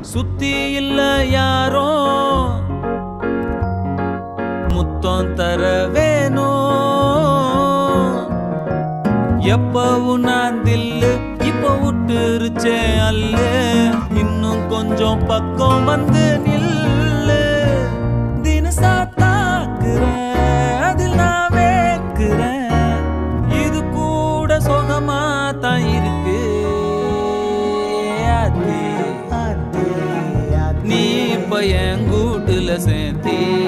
சுத்தி இல்ல யாரோ முத்தம் தர வேணும் எப்பவும் நான் தில்லு இப்ப விட்டுருச்சே அல்ல இன்னும் கொஞ்சம் பக்கம் வந்து நில்லு தினசா தாக்குறேன் அதில் நான் வேக்குறேன் இது கூட சுகமா தான் இருக்கு ஆத்தி. நீ இப்ப என் கூட்டுல சேர்த்தே